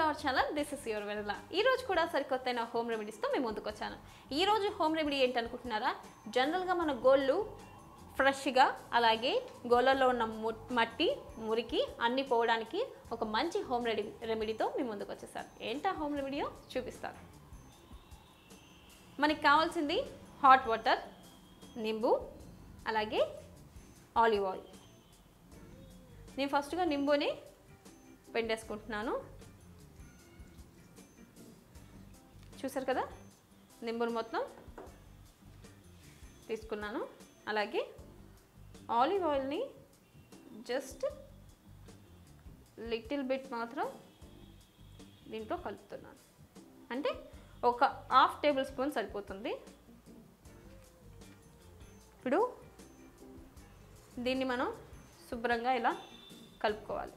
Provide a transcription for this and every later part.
hour channel this is your Vennela ఈ రోజు కూడా సరికొత్తైన హోమ్ రెమెడీస్తో మేము ముందుకు వచ్చాను ఈ రోజు హోమ్ రెమెడీ ఏంటి అనుకుంటున్నారా జనరల్గా మన గోళ్ళు ఫ్రెష్గా అలాగే గోళ్ళల్లో ఉన్న ము- మట్టి మురికి అన్నీ పోవడానికి ఒక మంచి హోమ్ రెడీ రెమెడీతో మేము ముందుకు వచ్చేసాను ఏంటా హోమ్ రెమెడీయో చూపిస్తాను మనకి కావాల్సింది హాట్ వాటర్ నింబు అలాగే ఆలివ్ ఆయిల్ నేను ఫస్ట్గా నింబుని పిండేసుకుంటున్నాను చూసారు కదా నింబుని మొత్తం తీసుకున్నాను అలాగే ఆలివ్ ఆయిల్ని జస్ట్ లిటిల్ బిట్ మాత్రం దీంట్లో కలుపుతున్నాను అంటే ఒక హాఫ్ టేబుల్ స్పూన్ సరిపోతుంది ఇప్పుడు దీన్ని మనం శుభ్రంగా ఇలా కలుపుకోవాలి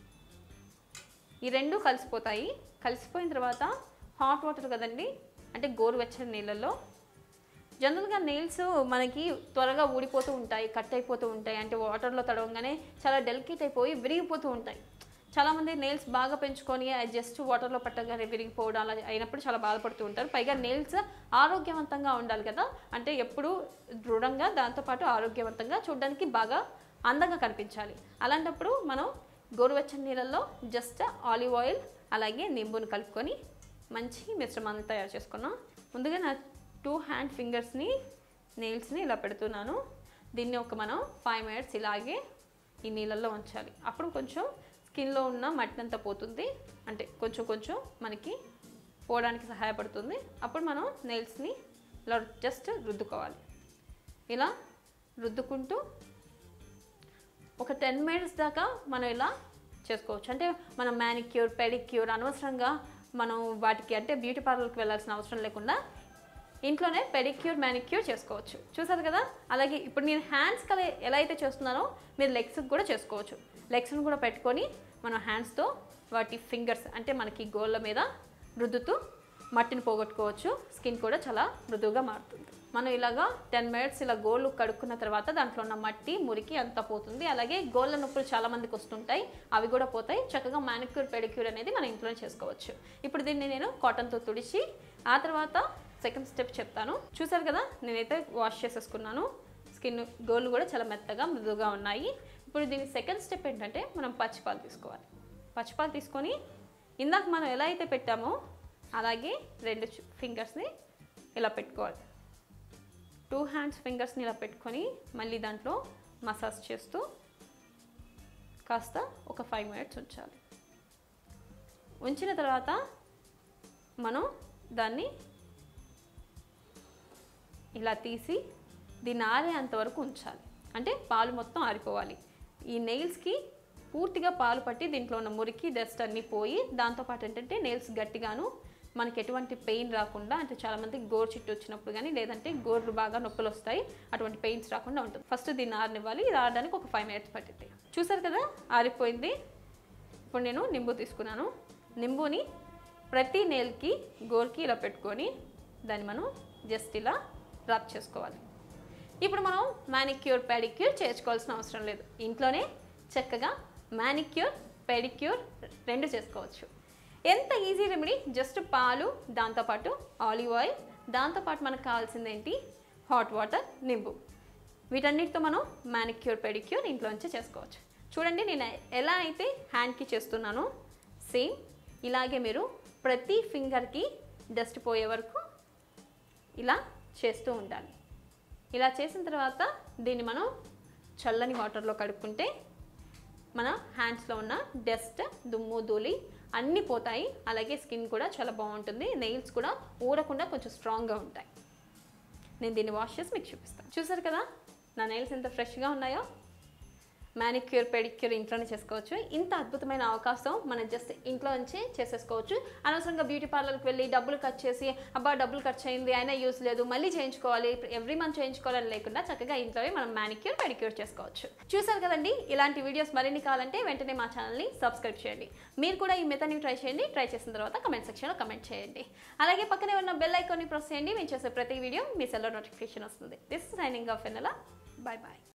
ఈ రెండు కలిసిపోతాయి కలిసిపోయిన తర్వాత హాట్ వాటర్ కదండి అంటే గోరువెచ్చని నీళ్ళల్లో జనరల్గా నెయిల్స్ మనకి త్వరగా ఊడిపోతూ ఉంటాయి కట్ అయిపోతూ ఉంటాయి అంటే వాటర్లో తడవగానే చాలా డెలికేట్ అయిపోయి విరిగిపోతూ ఉంటాయి చాలామంది నెయిల్స్ బాగా పెంచుకొని జస్ట్ వాటర్లో పట్టగానే విరిగిపోవడం అలా అయినప్పుడు చాలా బాధపడుతూ ఉంటారు పైగా నెయిల్స్ ఆరోగ్యవంతంగా ఉండాలి కదా అంటే ఎప్పుడు దృఢంగా దాంతోపాటు ఆరోగ్యవంతంగా చూడడానికి బాగా అందంగా కనిపించాలి అలాంటప్పుడు మనం గోరువెచ్చని నీళ్ళల్లో జస్ట్ ఆలివ్ ఆయిల్ అలాగే నింబుని కలుపుకొని మంచి మిశ్రమాన్ని తయారు చేసుకున్నాం ముందుగా నా టూ హ్యాండ్ ఫింగర్స్ని నెయిల్స్ని ఇలా పెడుతున్నాను దీన్ని ఒక మనం ఫైవ్ మినిట్స్ ఇలాగే ఈ నీళ్ళల్లో ఉంచాలి అప్పుడు కొంచెం స్కిన్లో ఉన్న మట్టి అంతా పోతుంది అంటే కొంచెం కొంచెం మనకి పోవడానికి సహాయపడుతుంది అప్పుడు మనం నెయిల్స్ని ఇలా జస్ట్ రుద్దుకోవాలి ఇలా రుద్దుకుంటూ ఒక టెన్ మినిట్స్ దాకా మనం ఇలా చేసుకోవచ్చు అంటే మనం మ్యానిక్యూర్ పెడిక్యూర్ అనవసరంగా మనం వాటికి అంటే బ్యూటీ పార్లర్కి వెళ్ళాల్సిన అవసరం లేకుండా ఇంట్లోనే పెడిక్యూర్ మ్యానిక్యూర్ చేసుకోవచ్చు చూసారు కదా అలాగే ఇప్పుడు నేను హ్యాండ్స్ కల ఎలా అయితే చేస్తున్నానో మీరు లెగ్స్కి కూడా చేసుకోవచ్చు లెగ్స్ని కూడా పెట్టుకొని మనం హ్యాండ్స్తో వాటి ఫింగర్స్ అంటే మనకి గోళ్ళ మీద రుద్దుతూ మట్టిని పోగొట్టుకోవచ్చు స్కిన్ కూడా చాలా మృదువుగా మారుతుంది మనం ఇలాగా టెన్ మినిట్స్ ఇలా గోళ్ళు కడుక్కున్న తర్వాత దాంట్లో ఉన్న మట్టి మురికి అంతా పోతుంది అలాగే గోళ్ళ నొప్పులు చాలా మందికి వస్తుంటాయి అవి కూడా పోతాయి చక్కగా మానిక్యూర్ పెడిక్యూర్ అనేది మనం ఇంట్లోనే చేసుకోవచ్చు ఇప్పుడు దీన్ని నేను కాటన్తో తుడిచి ఆ తర్వాత సెకండ్ స్టెప్ చెప్తాను చూసారు కదా నేనైతే వాష్ చేసేసుకున్నాను స్కిన్ గోళ్ళు కూడా చాలా మెత్తగా మృదువుగా ఉన్నాయి ఇప్పుడు దీని సెకండ్ స్టెప్ ఏంటంటే మనం పచ్చిపాలు తీసుకోవాలి పచ్చిపాలు తీసుకొని ఇందాక మనం ఎలా అయితే పెట్టామో అలాగే రెండు ఫింగర్స్ని ఇలా పెట్టుకోవాలి టూ హ్యాండ్స్ ఫింగర్స్ని ఇలా పెట్టుకొని మళ్ళీ దాంట్లో మసాజ్ చేస్తూ కాస్త ఒక ఫైవ్ మినిట్స్ ఉంచాలి ఉంచిన తర్వాత మనం దాన్ని ఇలా తీసి దీన్ని ఆరేంత వరకు ఉంచాలి అంటే పాలు మొత్తం ఆరిపోవాలి ఈ నెయిల్స్కి పూర్తిగా పాలు పట్టి దీంట్లో ఉన్న మురికి డస్ట్ అన్నీ పోయి దాంతోపాటు ఏంటంటే నెయిల్స్ గట్టిగాను మనకి ఎటువంటి పెయిన్ రాకుండా అంటే చాలామంది గోరు చిట్టు వచ్చినప్పుడు కానీ లేదంటే గోర్లు బాగా నొప్పులు వస్తాయి అటువంటి పెయిన్స్ రాకుండా ఉంటుంది ఫస్ట్ దీన్ని ఆరనివ్వాలి ఇది ఆరడానికి ఒక ఫైవ్ మినిట్స్ పట్టింది చూసారు కదా ఆరిపోయింది ఇప్పుడు నేను నింబు తీసుకున్నాను నింబుని ప్రతి నెయిల్కి గోర్కి ఇలా పెట్టుకొని దాన్ని మనం జస్ట్ ఇలా రబ్ చేసుకోవాలి ఇప్పుడు మనం మ్యానిక్యూర్ పెడిక్యూర్ చేసుకోవాల్సిన అవసరం లేదు ఇంట్లోనే చక్కగా మ్యానిక్యూర్ పెడిక్యూర్ రెండు చేసుకోవచ్చు ఎంత ఈజీ రెమెడీ జస్ట్ పాలు దాంతోపాటు ఆలివ్ ఆయిల్ దాంతోపాటు మనకు కావాల్సింది ఏంటి హాట్ వాటర్ నింబు వీటన్నిటితో మనం మ్యానిక్యూర్ పెడిక్యూర్ ఇంట్లోంచే చేసుకోవచ్చు చూడండి నేను ఎలా అయితే హ్యాండ్కి చేస్తున్నానో సేమ్ ఇలాగే మీరు ప్రతి ఫింగర్కి డస్ట్ పోయే వరకు ఇలా చేస్తూ ఉండాలి ఇలా చేసిన తర్వాత దీన్ని మనం చల్లని వాటర్లో కడుక్కుంటే మన హ్యాండ్స్లో ఉన్న డస్ట్ దుమ్ము ధూళి అన్నీ పోతాయి అలాగే స్కిన్ కూడా చాలా బాగుంటుంది నెయిల్స్ కూడా ఊరకుండా కొంచెం స్ట్రాంగ్గా ఉంటాయి నేను దీన్ని వాష్ చేసి మీకు చూపిస్తాను చూసారు కదా నా నెయిల్స్ ఎంత ఫ్రెష్గా ఉన్నాయో మ్యానిక్యూర్ పెడిక్యూర్ ఇంట్లోనే చేసుకోవచ్చు ఇంత అద్భుతమైన అవకాశం మనం జస్ట్ ఇంట్లో నుంచి చేసేసుకోవచ్చు అనవసరంగా బ్యూటీ పార్లర్కి వెళ్ళి డబ్బులు ఖర్చు చేసి అబ్బా డబ్బులు ఖర్చు అయింది అయినా యూస్ లేదు మళ్ళీ చేయించుకోవాలి ఎవ్రీ మంత్ చేయించుకోవాలని లేకుండా చక్కగా ఇంట్లోనే మనం మ్యానిక్యూర్ పెడిక్యూర్ చేసుకోవచ్చు చూసారు కదండి ఇలాంటి వీడియోస్ మరిన్ని కావాలంటే వెంటనే మా ఛానల్ని సబ్స్క్రైబ్ చేయండి మీరు కూడా ఈ మెథడ్ని ట్రై చేయండి ట్రై చేసిన తర్వాత కమెంట్ సెక్షన్లో కమెంట్ చేయండి అలాగే పక్కనే ఉన్న బెల్ ఐకాన్ని ప్రెస్ చేయండి మేము చేసే ప్రతి వీడియో మీ సెల్లో నోటిఫికేషన్ వస్తుంది this signing off Vennela bye bye